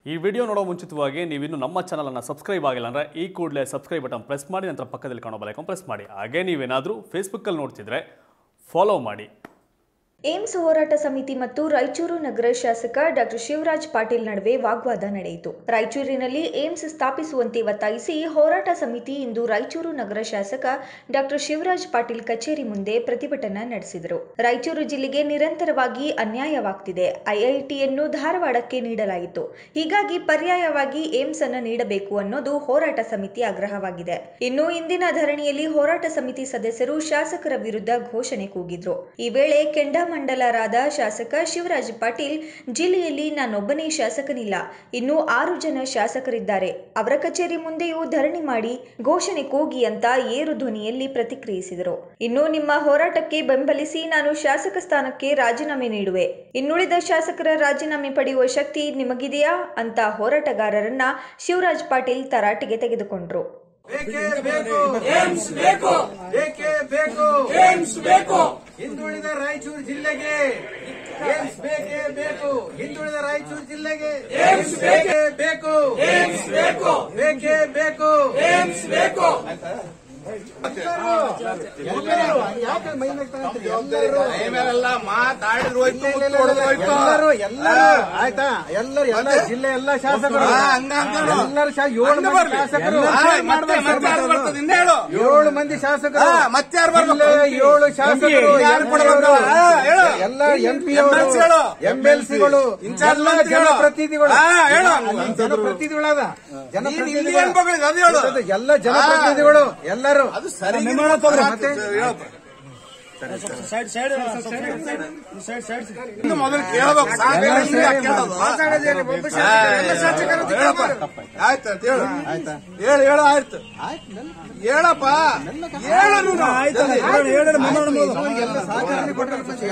ಈ ವಿಡಿಯೋ ನೋಡೋ ಮುಂಚಿತವಾಗಿ ನೀವಿನ್ನು ನಮ್ಮ ಚಾನಲನ್ನು ಸಬ್ಸ್ಕ್ರೈಬ್ ಆಗಿಲ್ಲ ಅಂದರೆ ಈ ಕೂಡಲೇ ಸಬ್ಸ್ಕ್ರೈಬ್ ಬಟನ್ ಪ್ರೆಸ್ ಮಾಡಿ ನಂತರ ಪಕ್ಕದಲ್ಲಿ ಕಾಣೋ ಬಲೈಕನ್ ಪ್ರೆಸ್ ಮಾಡಿ ಹಾಗೆ ನೀವೇನಾದರೂ ಫೇಸ್ಬುಕ್ಕಲ್ಲಿ ನೋಡ್ತಿದ್ರೆ ಫಾಲೋ ಮಾಡಿ ಏಮ್ಸ್ ಹೋರಾಟ ಸಮಿತಿ ಮತ್ತು ರಾಯಚೂರು ನಗರ ಶಾಸಕ ಡಾಕ್ಟರ್ ಶಿವರಾಜ್ ಪಾಟೀಲ್ ನಡುವೆ ವಾಗ್ವಾದ ನಡೆಯಿತು ರಾಯಚೂರಿನಲ್ಲಿ ಏಮ್ಸ್ ಸ್ಥಾಪಿಸುವಂತೆ ಒತ್ತಾಯಿಸಿ ಹೋರಾಟ ಸಮಿತಿ ಇಂದು ರಾಯಚೂರು ನಗರ ಶಾಸಕ ಡಾಕ್ಟರ್ ಶಿವರಾಜ್ ಪಾಟೀಲ್ ಕಚೇರಿ ಮುಂದೆ ಪ್ರತಿಭಟನಾ ನಡೆಸಿದರು ರಾಯಚೂರು ಜಿಲ್ಲೆಗೆ ನಿರಂತರವಾಗಿ ಅನ್ಯಾಯವಾಗ್ತಿದೆ ಐಐಟಿಯನ್ನು ಧಾರವಾಡಕ್ಕೆ ನೀಡಲಾಯಿತು ಹೀಗಾಗಿ ಪರ್ಯಾಯವಾಗಿ ಏಮ್ಸ್ ಅನ್ನು ನೀಡಬೇಕು ಅನ್ನೋದು ಹೋರಾಟ ಸಮಿತಿ ಆಗ್ರಹವಾಗಿದೆ ಇನ್ನು ಇಂದಿನ ಧರಣಿಯಲ್ಲಿ ಹೋರಾಟ ಸಮಿತಿ ಸದಸ್ಯರು ಶಾಸಕರ ವಿರುದ್ಧ ಘೋಷಣೆ ಕೂಗಿದ್ರು ಈ ವೇಳೆ ಕೆಂಡಾಮಂಡಲರಾದ ಶಾಸಕ ಶಿವರಾಜ್ ಪಾಟೀಲ್ ಜಿಲ್ಲೆಯಲ್ಲಿ ನಾನೊಬ್ಬನೇ ಶಾಸಕನಿಲ್ಲ ಇನ್ನು ಆರು ಜನ ಶಾಸಕರಿದ್ದಾರೆ ಅವರ ಕಚೇರಿ ಮುಂದೆಯೂ ಧರಣಿ ಮಾಡಿ ಘೋಷಣೆ ಕೂಗಿ ಅಂತ ಏರು ಧ್ವನಿಯಲ್ಲಿ ಪ್ರತಿಕ್ರಿಯಿಸಿದರು ಇನ್ನು ನಿಮ್ಮ ಹೋರಾಟಕ್ಕೆ ಬೆಂಬಲಿಸಿ ನಾನು ಶಾಸಕ ಸ್ಥಾನಕ್ಕೆ ರಾಜೀನಾಮೆ ನೀಡುವೆ ಇನ್ನುಳಿದ ಶಾಸಕರ ರಾಜೀನಾಮೆ ಪಡೆಯುವ ಶಕ್ತಿ ನಿಮಗಿದೆಯಾ ಅಂತ ಹೋರಾಟಗಾರರನ್ನ ಶಿವರಾಜ್ ಪಾಟೀಲ್ ತರಾಟೆಗೆ ತೆಗೆದುಕೊಂಡ್ರು ಬೇಕೇ ಬೇಕು ಏಮ್ಸ್ ಬೇಕು ಬೇಕೇ ಬೇಕು ಏಮ್ಸ್ ಬೇಕು ಹಿಂದುಳಿದ ರಾಯಚೂರು ಜಿಲ್ಲೆಗೆ ಏಮ್ಸ್ ಬೇಕೇ ಬೇಕು ಹಿಂದುಳಿದ ರಾಯಚೂರು ಜಿಲ್ಲೆಗೆ ಏಮ್ಸ್ ಬೇಕೇ ಬೇಕು ಏಮ್ಸ್ ಬೇಕು ಬೇಕೇ ಬೇಕು ಏಮ್ಸ್ ಬೇಕು ಎಲ್ಲ ಮಾತಾಡಿದ್ರು ಹೋಯ್ತು ಮುತ್ತು ಹೊಡೆದ್ರು ಹೋಯ್ತು. ಎಲ್ಲರೂ ಎಲ್ಲರೂ ಆಯ್ತಾ ಎಲ್ಲರೂ ಎಲ್ಲ ಜಿಲ್ಲೆ ಎಲ್ಲ ಶಾಸಕರು ಹಾ, ಹಂಗ ಅಂದ್ರು. ಎಲ್ಲರೂ ಶಾ- ಏಳು ಹಂಗ ಮಂದಿ ಬರ್ಲಿ. ಶಾಸಕರು ಹಾ, ಮತ್ತೆ ಮತ್ತೆ ಯಾರು ಬರ್ತದೆ ಇನ್ನ ಹೇಳು ಏಳು ಮಂದಿ ಶಾಸಕರು ಹಾ, ಮತ್ತೆ ಯಾರು ಬರ್ಬೇಕು? ಜಿಲ್ಲೆಯ ಏಳು ಶಾಸಕರು ಯಾರು ಕೊಡಬೇಕು? ಹಾ, ಹೇಳು. ಎಲ್ಲ ಎಂಪಿ MLC ಗಳು. ಎಂಎಲ್ಸಿಗಳು ಇನ್ಚಾರ್ಜ್ ಎಲ್ಲ ಮಂತ್ರಿಗಳು. ಜನಪ್ರತಿನಿಧಿಗಳು ಹಾ, ಹೇಳು. ಅಲ್ಲಿ ಜನಪ್ರತಿನಿಧಿಗಳಾದ ನೀನ್ ಇಲ್ಲಿ ಏನ್ ಬೇಕು ಅದು ಹೇಳು ಎಲ್ಲ ಜನಪ್ರತಿನಿಧಿಗಳು ಎಲ್ಲರೂ ಅದು ಸರಿ ಮತ್ತೆ? ಇನ್ನು ಮೊದಲು ಕೇಳಬೇಕು ಸಾಕು ಎಲ್ಲ ಇಲ್ಲ ಸರಿ ಕೇಳೋದು. ಮಾತಾಡೋದೇನು? ಒಬ್ಬ ಹಾ, ಹೇಳಪ್ಪ. ಆಯ್ತು ಆಯ್ತು ಹೇಳು ಹೇಳು ಹೇಳು ಆಯ್ತು ಹೇಳಪ್ಪ ಹೇಳು ನೀನು ಜಲ್ದಿ. ಎಲ್ಲ ಸಹಕಾರನೇ ಕೊಟ್ಟಿರ್ಬೇಕು.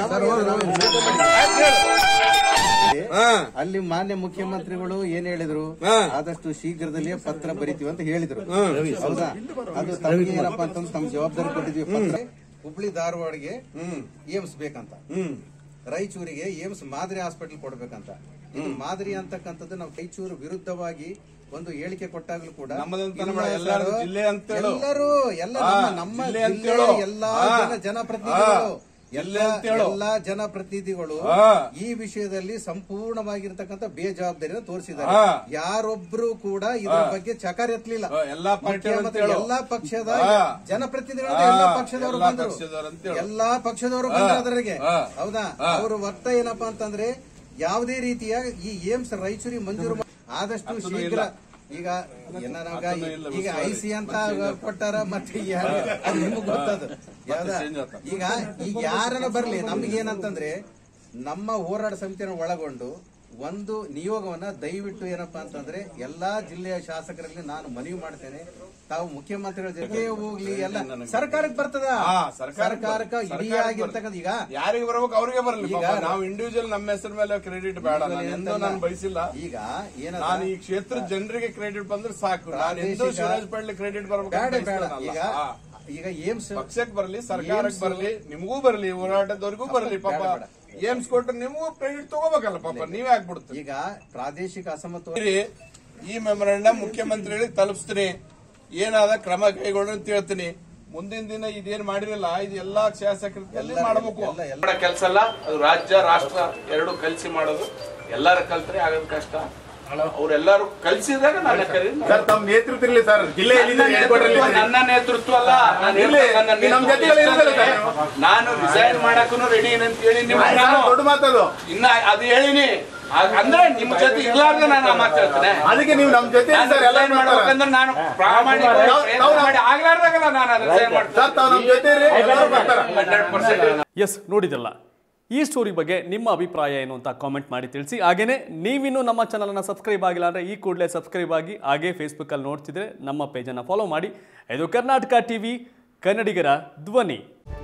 ಹಾ ಅಲ್ಲಿ ಮಾನ್ಯ ಮುಖ್ಯಮಂತ್ರಿಗಳು ಏನ್ ಹೇಳಿದ್ರು ಹಾ. ಆದಷ್ಟು ಶೀಘ್ರದಲ್ಲಿಯೇ ಪತ್ರ ಬರಿತೀವಿ ಅಂತ ಹೇಳಿದ್ರು ಹೌದಾ ಅದು ತಮಗೆ ಏನಪ್ಪಾ ಅಂತಂದ್ರೆ ತಮ್ಮ ಜವಾಬ್ದಾರಿ ಕೊಟ್ಟಿದ್ವಿ ಪತ್ರ ಹುಬ್ಳಿ ಧಾರವಾಡಗೆ ಏಮ್ಸ್ ಬೇಕಂತ ಹ್ಮ್ ರಾಯಚೂರಿಗೆ ಏಮ್ಸ್ ಮಾದರಿ ಹಾಸ್ಪಿಟಲ್ ಕೊಡ್ಬೇಕಂತ ಇದು ಮಾದರಿ ಅಂತಕ್ಕಂಥದ್ದು ನಾವು ರಾಯಚೂರು ವಿರುದ್ಧವಾಗಿ ಒಂದು ಹೇಳಿಕೆ ಕೊಟ್ಟಾಗ್ಲೂ ಕೂಡ ನಮ್ಮದಂತ ಇಲ್ಲ ಬೇಡ, ಎಲ್ಲರೂ ಸರ್, ಜಿಲ್ಲೆ ಅಂತ ಹೇಳು. ಎಲ್ಲರೂ ಎಲ್ಲ ಹಾ, ನಮ್ಮ- ನಮ್ಮ ಜಿಲ್ಲೆ ಅಂತ ಜಿಲ್ಲೆಯ ಹೇಳು. ಎಲ್ಲಾ ಹಾ. ಜನ ಜನಪ್ರತಿನಿಧಿಗಳು ಹಾ. ಎಲ್ಲ ಜಿಲ್ಲೆ ಅಂತ ಹೇಳು. ಎಲ್ಲಾ ಜನಪ್ರತಿನಿಧಿಗಳು ಹಾ. ಈ ವಿಷಯದಲ್ಲಿ ಸಂಪೂರ್ಣವಾಗಿರ್ತಕ್ಕಂಥ ಬೇಜವಾಬ್ದಾರಿಯನ್ನು ತೋರಿಸಿದ್ದಾರೆ ಹಾ. ಯಾರೊಬ್ರು ಕೂಡ ಇದ್ರ ಹಾ. ಬಗ್ಗೆ ಚಕಾರ ಎತ್ತಲಿಲ್ಲ ಹಾ, ಎಲ್ಲಾ ಪಾರ್ಟಿಯವರು ಅಂತ ಮುಖ್ಯಮಂತ್ರಿ ಹೇಳು. ಎಲ್ಲಾ ಪಕ್ಷದ ಹಾ. ಜನಪ್ರತಿನಿಧಿಗಳು ಹಾ, ಎಲ್ಲಾ ಪಕ್ಷದವರು ಎಲ್ಲಾ ಬಂದರು ಪಕ್ಷದವರು ಅಂತ ಹೇಳು. ಎಲ್ಲಾ ಪಕ್ಷದವರು ಹಾ. ಬಂದರು ಅದರಿಗೆ ಹಾ. ಹೌದಾ ಹಾ. ಅವರು ಒತ್ತ ಏನಪ್ಪಾ ಅಂತಂದ್ರೆ ಯಾವುದೇ ರೀತಿಯ ಈ ಏಮ್ಸ್ ರಾಯಚೂರಿ ಮಂಜೂರು ಮಾ- ಆದಷ್ಟು ಅದನ್ನು ಶೀಘ್ರ ಇಲ್ಲ. ಈಗ ಏನಾರ ಅದನ್ನು ಇಲ್ಲ, ಈಗ ಬಿಸ್ಲಾರಿ. ಐಸಿ ಅಂತ ಮತ್ತೆ change ಕೊಟ್ಟಾರ ಮತ್ತೆ ಯಾರು ಅದು ನಿಮ್ಗೆ ಗೊತ್ತದು ಯಾವ್ದಾ? change ಆಗ್ತದೆ. ಈಗ ಈಗ ಯಾರನ್ನ ಬರ್ಲಿ ನಮ್ಗೆ ಏನಂತಂದ್ರೆ ನಮ್ಮ ಹೋರಾಟ ಸಮಿತಿಯನ್ನು ಒಳಗೊಂಡು ಒಂದು ನಿಯೋಗವನ್ನ ದಯವಿಟ್ಟು ಏನಪ್ಪಾ ಅಂತಂದ್ರೆ ಎಲ್ಲಾ ಜಿಲ್ಲೆಯ ಶಾಸಕರಲ್ಲಿ ನಾನು ಮನವಿ ಮಾಡ್ತೇನೆ ತಾವು ಮುಖ್ಯಮಂತ್ರಿಗಳ ಜೊತೆ ಹೋಗ್ಲಿ ಎಲ್ಲ ಸರ್ಕಾರಕ್ಕೆ ಬರ್ತದ ಹಾ, ಸರ್ಕಾರಕ್ಕೆ ಸರ್ಕಾರಕ್ಕೆ ಬರ್ತದೆ. ಇಡೀ ಸರ್ಕಾರಕ್ಕೆ ಆಗಿರ್ತಕ್ಕಂಥ ಈಗ ಯಾರಿಗೆ ಬರ್ಬೇಕು ಅವ್ರಿಗೆ ಬರಲಿ ಈಗ ಪಾಪ. ನಾವು ಇಂಡಿವಿಜುವಲ್ ನಮ್ಮ ಹೆಸರು ಮೇಲೆ ಕ್ರೆಡಿಟ್ ಬೇಡ ನಾನು ಎಂದೂ ನಾನು ಬಯಸಿಲ್ಲ ಈಗ ಏನದ ನಾನು ಈ ಕ್ಷೇತ್ರದ ಜನರಿಗೆ ಕ್ರೆಡಿಟ್ ಬಂದ್ರೆ ಸಾಕು ನಾನು ಎಂದೂ ಪ್ರಾದೇಶಿಕ- ಶಿವರಾಜ್ ಪಾಟೀಲ್ ಕ್ರೆಡಿಟ್ ಬರ್ಬೇಕು ಬೇಡ ಅಂತ ಬೇಡ ಬಯಸ್ತಾನಲ್ಲ. ಈಗ ಹಾ. ಈಗ ಏಮ್ಸ್ ಪಕ್ಷಕ್ಕೆ ಬರಲಿ ಸರ್ಕಾರಕ್ಕೆ ಏಮ್ಸ್- ಬರಲಿ ನಿಮಗೂ ಬರಲಿ ಹೋರಾಟದವ್ರಿಗೂ ಬರಲಿ ಪಾಪ ಬೇಡ, ಏಮ್ಸ್ ಕೊಟ್ರೆ ನಿಮಗೂ ಕ್ರೆಡಿಟ್ ತಗೋಬೇಕಲ್ಲ ಪಾಪ ನೀವೇ ಹಾಕ್ಬಿಡ್ತೀರಿ ಈಗ ಪ್ರಾದೇಶಿಕ ಅಸಮತ್ವ ಇರಿ, ಈ ಮೆಮೊರಂಡಮ್ ಮುಖ್ಯಮಂತ್ರಿಗಳಿಗೆ ತಲುಪಿಸ್ತೀನಿ ಏನಾದ ಕ್ರಮ ಕೈಗೊಳ್ಳಿ ಅಂತ ಹೇಳ್ತೀನಿ ಮುಂದಿನ ದಿನ ಇದೇನ್ ಮಾಡಿರಲ್ಲ ಇದು ಎಲ್ಲಾ ಶಾಸಕರಲ್ಲಿ ಮಾಡಬೇಕು ಎಲ್ಲ ಎಲ್ಲ ಮಾಡೋ ಕೆಲಸ ಅಲ್ಲ ಅದು ರಾಜ್ಯ ರಾಷ್ಟ್ರ ಎರಡು ಕಲಿಸಿ ಮಾಡೋದು ಎಲ್ಲರೂ ಕಲ್ತ್ರೆ ಆಗೋದು ಕಷ್ಟ ಅವರೆಲ್ಲರೂ ಕಲಿಸಿದಾಗ ನನ್ನ ಕರೀರಿ ಸರ್ ತಮ್ಮ ನೇತೃತ್ವದಲ್ಲಿ ಸರ್ ಜಿಲ್ಲೆಯಲ್ಲಿ ನನ್ನ ನೇತೃತ್ವ ನನ್ನ ನೇತೃತ್ವ ಅಲ್ಲ ನಾನು ಇಲ್ಲಿ ಹೇಳ್ತಾ ನನ್ನ ನಮ್ಮ ನೇತೃತ್ವ ಜೊತೆಗಳು ಇರ್ತಾರೆ ಎಷ್ಟು ಸರ್. ಅಂದ್ರೆ ನಾನು ರಿಸೈನ್ ಮಾಡಕ್ಕೂ ರೆಡಿ ಅಂತ ಹೇಳಿ ನಿಮ್ಗೆ ನಾನು ದೊಡ್ಡ ಮಾತದು ಇನ್ನ ಅದು ಹೇಳಿನಿ ಆಗ- ಅಂದ್ರೆ ನಿಮ್ ಜೊತೆ ಇರ್ಲಾರ್ದೆ ನಾನು ಆ ಮಾತು ಹೇಳ್ತೇನೆ ಅದಕ್ಕೆ ನೀವು ನಮ್ಮ ಜೊತೆ ನಾನು ಸರ್ ಎಲ್ಲ ರಿಸೈನ್ ಮಾಡ್ಬೇಕಂದ್ರೆ ನಾನು ಪ್ರಾಮಾಣಿಕವಾಗಿ ನಾವು- ಪ್ರಯತ್ನ ನಾವು- ಮಾಡಿ ಆಗ್ಲಾರ್ದಾಗಲ್ಲ ನಾನು ಅದು ರಿಸೈನ್ ಮಾಡ್ತೇನೆ ಸರ್ ತಾವು ನಮ್ಮ ಜೊತೆ ಇರಿ ಎಲ್ಲರೂ ಬರ್ತಾರೆ ಹಂಡ್ರೆಡ್ ಪರ್ಸೆಂಟ್ ಎಸ್ ನೋಡಿದಲ್ಲ ಈ ಸ್ಟೋರಿ ಬಗ್ಗೆ ನಿಮ್ಮ ಅಭಿಪ್ರಾಯ ಏನು ಅಂತ ಕಾಮೆಂಟ್ ಮಾಡಿ ತಿಳಿಸಿ ಹಾಗೆಯೇ ನೀವಿನ್ನೂ ನಮ್ಮ ಚಾನಲನ್ನು ಸಬ್ಸ್ಕ್ರೈಬ್ ಆಗಿಲ್ಲ ಅಂದರೆ ಈ ಕೂಡಲೇ ಸಬ್ಸ್ಕ್ರೈಬ್ ಆಗಿ ಹಾಗೇ ಫೇಸ್ಬುಕ್ಕಲ್ಲಿ ನೋಡ್ತಿದ್ರೆ ನಮ್ಮ ಪೇಜನ್ನು ಫಾಲೋ ಮಾಡಿ ಇದು ಕರ್ನಾಟಕ ಟಿ ವಿ ಕನ್ನಡಿಗರ ಧ್ವನಿ